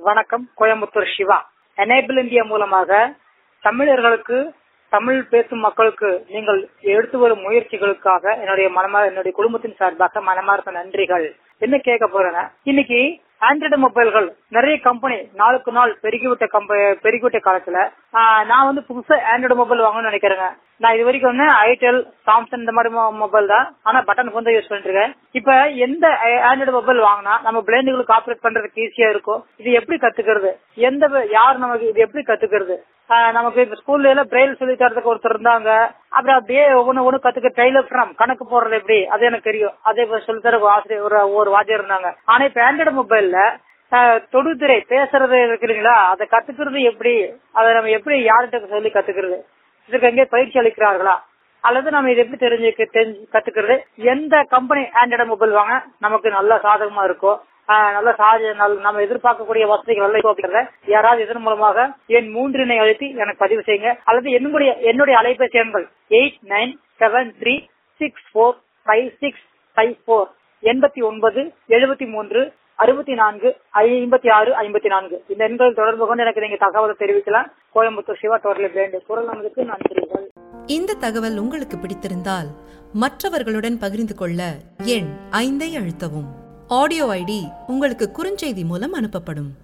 வணக்கம் Coimbatore Siva enable India மூலமாக தமிழர்களுக்கு தமிழ் பேசும் மக்களுக்கு நீங்கள் எடுத்து வரும் முயற்சிகளுக்காக என்னுடைய மனமார் என்னுடைய குடும்பத்தின் சார்பாக மனமார்ந்த நன்றிகள் என்ன கேட்க போறேன்னா இன்னைக்கு ஆண்ட்ராய்டு மொபைல்கள் நிறைய கம்பெனி நாளுக்கு நாள் பெருகிவிட்ட கம்ப பெருகிவிட்ட காலத்துல ஆஹ், நான் வந்து புதுசா ஆண்ட்ராய்டு மொபைல் வாங்கணும்னு நினைக்கிறேங்க நான் இது வரைக்கும் வந்து ஐடெல் சாம்சங் இந்த மாதிரி மொபைல் தான் ஆனா பட்டன் ஃபோன் தான் யூஸ் பண்ணிட்டு இருக்கேன் இப்ப எந்த ஆண்ட்ராய்டு மொபைல் வாங்கினா நம்ம பிளைண்டுகளுக்கு ஆப்ரேட் பண்றதுக்கு ஈஸியா இருக்கும் இது எப்படி கத்துக்கிறது எந்த வ- யார் நமக்கு இது எப்படி கத்துக்கிறது ஆஹ், நமக்கு இப்ப ஸ்கூல்ல எல்லாம் பிரெயில் சொல்லி தரதுக்கு ஒருத்தர் இருந்தாங்க அப்புறம் அப்படியே ஒவ்வொன்னு ஒண்ணு கத்துக்க டெய்லர் ஃப்ரம் கணக்கு போடுறது எப்படி அது எனக்கு தெரியும் அதே போல சொல்லி தர ஒரு ஆசிரியர் ஒரு ஒரு வாத்தியார் இருந்தாங்க ஆனா இப்ப ஆண்ட்ராய்டு மொபைல்ல ஆஹ், தொடுதிரை பேசுறது இருக்கு இல்லைங்களா அதை கத்துக்கிறது எப்படி அதை நம்ம எப்படி யார்கிட்ட சொல்லி கத்துக்கிறது இதுக்கு எங்கே பயிற்சி அளிக்கிறார்களா அல்லது நம்ம இது எப்படி தெரிஞ்சுக்க தெரிஞ்சு கத்துக்கிறது எந்த கம்பெனி ஆண்ட்ராய்டு மொபைல் வாங்க நமக்கு நல்ல சாதகமா இருக்கும் ஆஹ் நல்ல சாஜ நல்ல நம்ம எதிர்பார்க்கக்கூடிய வசதிகள் எல்லாம் இப்போ அப்படிங்கிறத யாராவது இதன் மூலமாக என் மூன்றினை அழுத்தி எனக்கு பதிவு செய்யுங்க அல்லது என்னுடைய என்னுடைய அலைபேசி எண்கள் eight nine seven three six four five six five four எண்பத்தி ஒன்பது எழுபத்தி மூன்று அறுபத்தி நான்கு ஐம்பத்தி ஆறு ஐம்பத்தி நான்கு இந்த எண்கள் தொடர்பு கொண்டு எனக்கு நீங்க தகவலை தெரிவிக்கலாம் கோயம்புத்தூர் சிவா டோட்டலி பிளேண்டு குரல் நமக்கு நன்றிகள் இந்த தகவல் உங்களுக்கு பிடித்திருந்தால் மற்றவர்களுடன் பகிர்ந்து கொள்ள எண் ஐந்தை அழுத்தவும் ஆடியோ ஐடி உங்களுக்கு குறுஞ்செய்தி மூலம் அனுப்பப்படும்